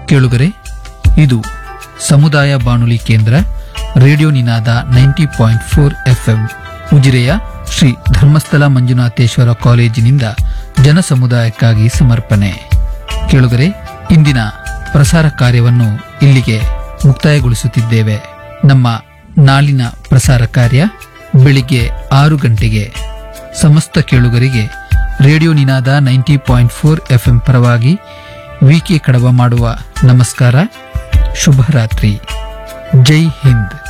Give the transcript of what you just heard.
ಕೇಳುಗರೆ ಇದು ಸಮುದಾಯ ಬಾನುಲಿ ಕೇಂದ್ರ radio Ninada ninety point four FM ಉಜಿರೆಯ ಶ್ರೀ ಧರ್ಮಸ್ಥಳ ಮಂಜುನಾಥೇಶ್ವರ ಕಾಲೇಜಿನಿಂದ ಜನಸಮುದಾಯಕ್ಕಾಗಿ ಸಮರ್ಪಣೆ ಕೇಳುಗರೆ ಇಂದಿನ ಪ್ರಸಾರ ಕಾರ್ಯವನ್ನು ಇಲ್ಲಿಗೆ ಮುಕ್ತಾಯಗೊಳಿಸುತ್ತಿದ್ದೇವೆ ನಮ್ಮ ನಾಳಿನ ಪ್ರಸಾರ ಕಾರ್ಯ ಬೆಳಿಗ್ಗೆ ಆರು ಗಂಟೆಗೆ ಸಮಸ್ತ ಕೇಳುಗರಿಗೆ radio Ninada ninety point four FM ಪರವಾಗಿ ವಿಕೆ ಕಡವ ಮಾಡುವ ನಮಸ್ಕಾರ ಶುಭರಾತ್ರಿ ಜೈ ಹಿಂದ್